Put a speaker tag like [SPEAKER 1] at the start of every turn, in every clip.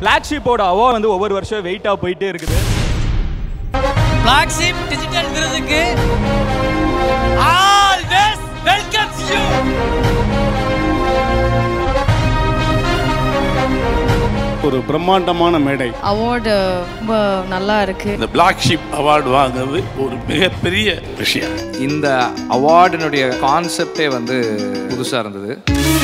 [SPEAKER 1] Black ஷீப்போட award வந்து ஒவ்வொரு வருஷம் வெயிட்டாக போயிட்டே இருக்குது
[SPEAKER 2] பிளாக் ஷீப் டிஜிட்டல் விருதுக்கு ஆல்வேஸ் வெல்கம்ஸ் யூ
[SPEAKER 3] ஒரு பிரம்மாண்டமான மேடை
[SPEAKER 4] அவார்டு ரொம்ப நல்லா இருக்கு
[SPEAKER 5] இந்த பிளாக் ஷிப் அவார்டு வாங்குறது ஒரு மிகப்பெரிய விஷயம்
[SPEAKER 6] இந்த அவார்டினுடைய கான்செப்டே வந்து புதுசாக இருந்தது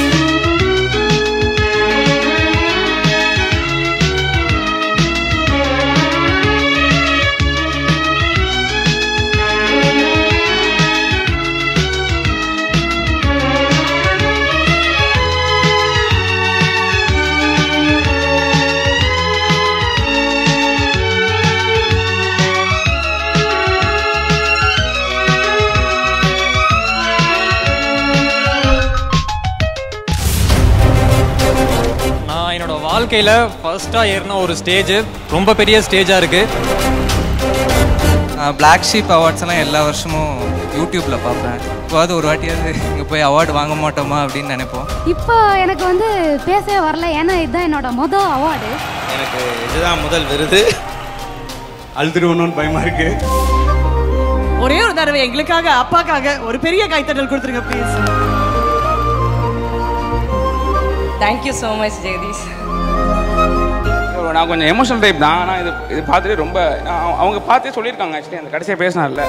[SPEAKER 7] நான் என்னோட வாழ்க்கையில் ஃபர்ஸ்ட்டாக ஏறின ஒரு ஸ்டேஜ் ரொம்ப பெரிய ஸ்டேஜாக இருக்குது
[SPEAKER 2] பிளாக் ஷீப் அவார்ட்ஸ் எல்லாம் எல்லா வருஷமும் யூடியூப்ல பார்ப்பேன் இப்போது ஒரு வாட்டியாவது இங்கே போய் அவார்டு வாங்க மாட்டோமா அப்படின்னு நினைப்போம்
[SPEAKER 4] இப்போ எனக்கு வந்து பேசவே வரல ஏன்னா இதுதான் என்னோட மொதல் அவார்டு
[SPEAKER 5] எனக்கு இதுதான் முதல் விருது
[SPEAKER 3] அழுதுருவணும்னு பயமா இருக்கு
[SPEAKER 8] ஒரே ஒரு தடவை எங்களுக்காக அப்பாக்காக ஒரு பெரிய கைத்தட்டல் கொடுத்துருங்க please
[SPEAKER 4] thank you so much Jagadish
[SPEAKER 9] நான் கொஞ்சம் எமோஷனல் டைப் தான் ஆனால் இது இது பார்த்துட்டு ரொம்ப நான் அவ- அவங்க பார்த்தே சொல்லியிருக்காங்க ஆக்சுவலி அந்த கடைசியாக பேசினார்ல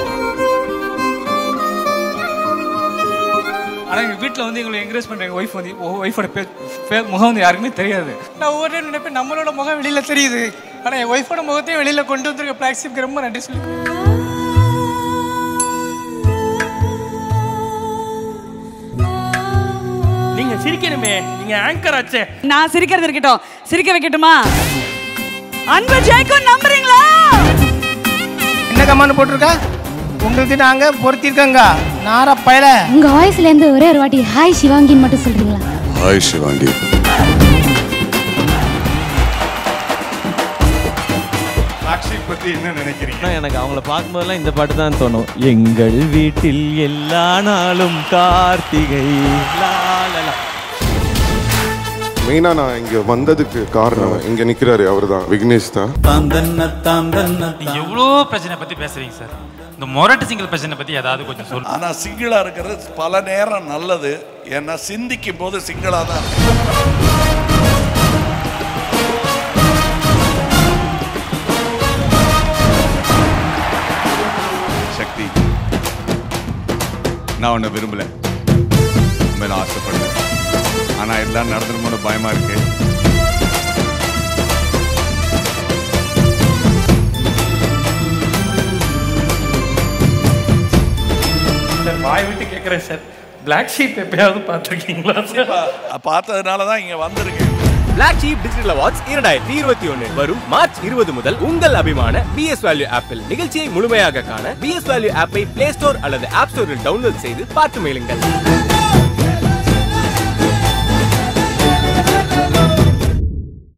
[SPEAKER 2] ஆனால் எங்கள் வீட்டில் வந்து எங்களை என்கரேஜ் பண்ணுற எங்கள் ஒய்ஃப் வந்து ஒய்ஃபோட பே பே- முகம் வந்து யாருக்குமே தெரியாது நான் ஒவ்வொரு டைம் நினைப்பேன் நம்மளோட முகம் வெளியில் தெரியுது ஆனால் என் ஒய்ஃபோட முகத்தையும் வெளியில் கொண்டு வந்திருக்க பிளாக் ஷீப்க்கு ரொம்ப நன்றி சொல்லி
[SPEAKER 7] நீங்க சிரிக்கணுமே நீங்க ஆங்கர் ஆச்சே
[SPEAKER 8] நான் சிரிக்கிறது இருக்கட்டும் சிரிக்க வைக்கட்டுமா அன்பு ஜெயக்கும் நம்புறீங்களா
[SPEAKER 2] என்ன கமாண்ட் போட்டிருக்கா உங்களுக்கு நாங்க பொருத்திருக்கோங்க நார பயல
[SPEAKER 4] உங்க வாய்ஸ்ல இருந்து ஒரே ஒரு வாட்டி ஹாய் சிவாங்கின்னு மட்டும் சொல்றீங்களா
[SPEAKER 5] ஹாய் சிவாங்கி
[SPEAKER 3] சாக்ஷி பத்தி என்ன நினைக்கிறீங்க
[SPEAKER 1] எனக்கு அவங்கள பார்க்கும்போதெல்லாம் இந்த பாட்டு தான் தோணும் எங்கள் வீட்டில் எல்லா நாளும் கார்த்திகை லா, லா, லா.
[SPEAKER 10] மெயினாக நான் இங்கே வந்ததுக்கு காரணம் இங்கே நிற்கிறாரு அவர் தான் விக்னேஷ் தான்
[SPEAKER 7] எவ்வளோ பிரச்சனை பற்றி பேசுறீங்க சார் இந்த மொரட்டு சிங்கிள் பிரச்சனை பற்றி ஏதாவது கொஞ்சம் சொல்லுங்க
[SPEAKER 5] ஆனால் சிங்கிளா இருக்கிறது பல நேரம் நல்லது ஏன்னா சிந்திக்கும் போது சிங்கிளா தான் இருக்கு.
[SPEAKER 3] சக்தி நான் உன்னை விரும்பல மேல ஆசைப்படுறேன் ஆனா எல்லாம் நடந்துருமோன்னு பயமா இருக்கு
[SPEAKER 7] வாய் விட்டு கேட்குறேன் சார் பிளாக் ஷீப் எப்பயாவது பார்த்துருக்கீங்களா சார்
[SPEAKER 5] பா- பார்த்ததுனால தான் இங்கே வந்திருக்கேன்
[SPEAKER 1] Black Sheep டிஜிட்டல் அவார்ட்ஸ் இரண்டாயிரத்தி இருபத்தி ஒன்று வரும் மார்ச் இருபது முதல் உங்கள் அபிமான பிஎஸ் வேல்யூ ஆப்பில் நிகழ்ச்சியை முழுமையாக காண பிஎஸ் வேல்யூ ஆப்பை பிளே ஸ்டோர் அல்லது ஆப் ஸ்டோரில் டவுன்லோட் செய்து பார்த்து மேலுங்கள்